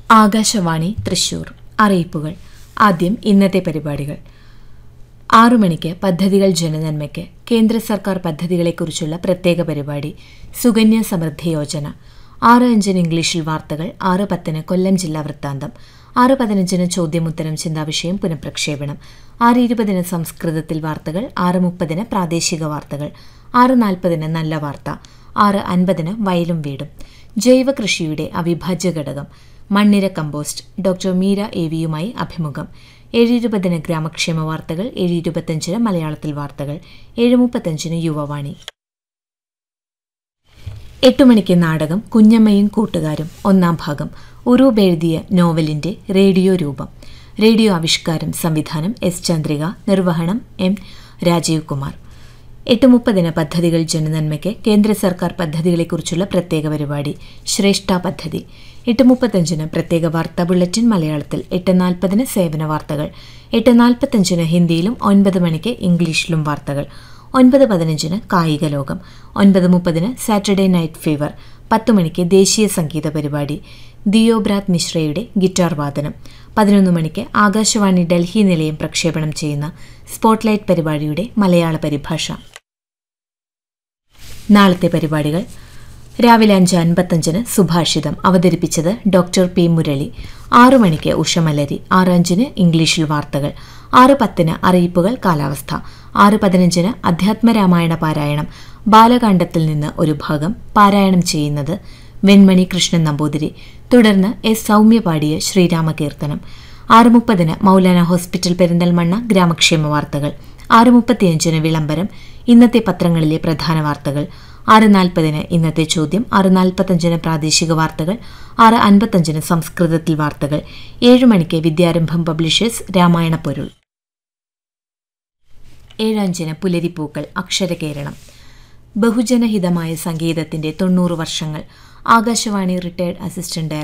ആകാശവാണി തൃശൂർ അറിയിപ്പുകൾ ആദ്യം ഇന്നത്തെ പരിപാടികൾ ആറു മണിക്ക് പദ്ധതികൾ ജനനന്മയ്ക്ക് കേന്ദ്ര സർക്കാർ പദ്ധതികളെക്കുറിച്ചുള്ള പ്രത്യേക പരിപാടി സുകന്യ സമൃദ്ധി യോജന ആറ് അഞ്ചിന് ഇംഗ്ലീഷിൽ വാർത്തകൾ ആറ് പത്തിന് കൊല്ലം ജില്ലാ വൃത്താന്തം ആറ് പതിനഞ്ചിന് ചോദ്യമുത്തരം ചിന്താവിഷയം പുനഃപ്രക്ഷേപണം ആറ് ഇരുപതിന് സംസ്കൃതത്തിൽ വാർത്തകൾ ആറ് മുപ്പതിന് പ്രാദേശിക വാർത്തകൾ ആറ് നാൽപ്പതിന് നല്ല വാർത്ത ആറ് അൻപതിന് വയലും വീടും ജൈവ കൃഷിയുടെ അവിഭാജ്യ ഘടകം മണ്ണിര കമ്പോസ്റ്റ് ഡോക്ടർ മീര എ വിയുമായി അഭിമുഖം ഏഴ് ഇരുപതിന് ഗ്രാമക്ഷേമ വാർത്തകൾ ഏഴ് ഇരുപത്തഞ്ചിന് മലയാളത്തിൽ വാർത്തകൾ ഏഴ് മുപ്പത്തഞ്ചിന് യുവവാണി എട്ട് മണിക്ക് നാടകം കുഞ്ഞമ്മയും കൂട്ടുകാരും ഒന്നാം ഭാഗം ഉറൂബ് എഴുതിയ നോവലിന്റെ റേഡിയോ രൂപം റേഡിയോ ആവിഷ്കാരം സംവിധാനം എസ് ചന്ദ്രിക നിർവഹണം എം രാജീവ് കുമാർ എട്ട് മുപ്പതിന് പദ്ധതികൾ ജനനന്മയ്ക്ക് കേന്ദ്ര സർക്കാർ പദ്ധതികളെക്കുറിച്ചുള്ള പ്രത്യേക പരിപാടി ശ്രേഷ്ഠ പദ്ധതി എട്ട് മുപ്പത്തഞ്ചിന് പ്രത്യേക വാർത്താ ബുള്ളറ്റിൻ മലയാളത്തിൽ എട്ട് നാൽപ്പതിന് സേവന വാർത്തകൾ എട്ട് നാൽപ്പത്തഞ്ചിന് ഹിന്ദിയിലും ഒൻപത് മണിക്ക് ഇംഗ്ലീഷിലും വാർത്തകൾ ഒൻപത് പതിനഞ്ചിന് കായിക ലോകം ഒൻപത് മുപ്പതിന് സാറ്റർഡേ നൈറ്റ് ഫീവർ പത്ത് മണിക്ക് ദേശീയ സംഗീത പരിപാടി ദിയോബ്രാത് മിശ്രയുടെ ഗിറ്റാർ വാദനം പതിനൊന്ന് മണിക്ക് ആകാശവാണി ഡൽഹി നിലയം പ്രക്ഷേപണം ചെയ്യുന്ന സ്പോട്ട്ലൈറ്റ് പരിപാടിയുടെ മലയാള പരിഭാഷ നാളത്തെ പരിപാടികൾ രാവിലെ അഞ്ച് അൻപത്തഞ്ചിന് സുഭാഷിതം അവതരിപ്പിച്ചത് ഡോക്ടർ പി മുരളി ആറു മണിക്ക് ഉഷമലരി ആറ് അഞ്ചിന് ഇംഗ്ലീഷിൽ വാർത്തകൾ ആറ് പത്തിന് അറിയിപ്പുകൾ കാലാവസ്ഥ ആറ് പതിനഞ്ചിന് അധ്യാത്മരാമായണ പാരായണം ബാലകാണ്ഡത്തിൽ നിന്ന് ഒരു ഭാഗം പാരായണം ചെയ്യുന്നത് വെൺമണി കൃഷ്ണൻ നമ്പൂതിരി തുടർന്ന് എസ് സൗമ്യ പാടിയ ശ്രീരാമകീർത്തനം ആറ് മുപ്പതിന് മൗലാന ഹോസ്പിറ്റൽ പെരിന്തൽമണ്ണ ഗ്രാമക്ഷേമ വാർത്തകൾ ആറ് മുപ്പത്തിയഞ്ചിന് വിളംബരം ഇന്നത്തെ പത്രങ്ങളിലെ പ്രധാന വാർത്തകൾ ആറ് നാൽപ്പതിന് ഇന്നത്തെ ചോദ്യം ആറ് നാൽപ്പത്തഞ്ചിന് പ്രാദേശിക വാർത്തകൾ ആറ് അൻപത്തഞ്ചിന് സംസ്കൃതത്തിൽ വാർത്തകൾ ഏഴ് മണിക്ക് വിദ്യാരംഭം പബ്ലിഷേഴ്സ് രാമായണ പൊരുൾ ഏഴഞ്ചിന് പുലരിപ്പൂക്കൾ അക്ഷരകേരളം ബഹുജനഹിതമായ സംഗീതത്തിന്റെ തൊണ്ണൂറ് വർഷങ്ങൾ ആകാശവാണി റിട്ടയർഡ് അസിസ്റ്റന്റ്